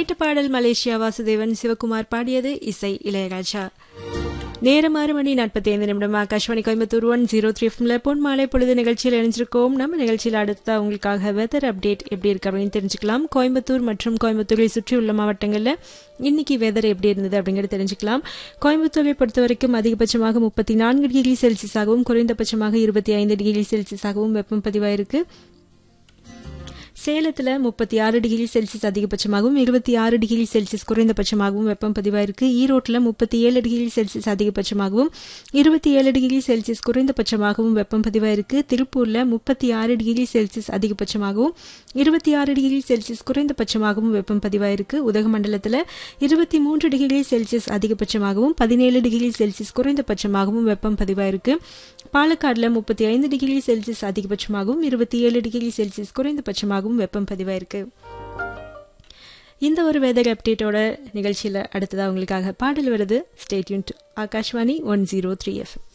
கேட்ட பாடல் மலேசியா வாசுதேவன் சிவகுமார் பாடியது இசை இளையராஜா நேரம் ஆறு மணி நாற்பத்தி ஐந்து நிமிடம் Akashvani Coimbatore one zero three எஃப்எம்ல பொன் மாலை பொழுது நிகழ்ச்சியில் இணைஞ்சிருக்கோம் நம்ம நிகழ்ச்சியில் அடுத்த உங்களுக்காக வெதர் அப்டேட் எப்படி இருக்கு அப்படின்னு தெரிஞ்சுக்கலாம் கோயம்புத்தூர் மற்றும் கோயம்புத்தூரை சுற்றியுள்ள மாவட்டங்களில் இன்னைக்கு வெதர் எப்படி இருந்தது அப்படிங்கிறது தெரிஞ்சுக்கலாம் கோயம்புத்தூரை பொறுத்த வரைக்கும் அதிகபட்சமாக முப்பத்தி நான்கு டிகிரி செல்சியஸாகவும் குறைந்தபட்சமாக இருபத்தி ஐந்து டிகிரி செல்சியஸாகவும் வெப்பம் பதிவாயிருக்கு சேலத்தில் முப்பத்தி ஆறு டிகிரி செல்சியஸ் அதிகபட்சமாகவும் இருபத்தி ஆறு டிகிரி செல்சியஸ் குறைந்தபட்சமாகவும் வெப்பம் பதிவாயிருக்கு ஈரோட்டில் முப்பத்தி ஏழு டிகிரி செல்சியஸ் அதிகபட்சமாகவும் இருபத்தி ஏழு டிகிரி செல்சியஸ் குறைந்தபட்சமாகவும் வெப்பம் பதிவாயிருக்கு திருப்பூரில் முப்பத்தி ஆறு டிகிரி செல்சியஸ் அதிகபட்சமாகவும் இருபத்தி ஆறு டிகிரி செல்சியஸ் குறைந்தபட்சமாகவும் வெப்பம் பதிவாயிருக்கு உதகமண்டலத்தில் இருபத்தி மூன்று டிகிரி செல்சியஸ் அதிகபட்சமாகவும் பதினேழு டிகிரி செல்சியஸ் குறைந்தபட்சமாகவும் வெப்பம் பதிவாயிருக்கு பாலக்காடில் முப்பத்தி ஐந்து டிகிரி செல்சியஸ் அதிகபட்சமாகவும் இருபத்தி ஏழு டிகிரி செல்சியஸ் குறைந்தபட்சமாகவும் வெப்பம் பதிவாயிருக்கு இந்த ஒரு வெதர் அப்டேட்டோட நிகழ்ச்சியில் அடுத்ததாக உங்களுக்காக பாடல் வருது stay tuned Akashvani one zero three F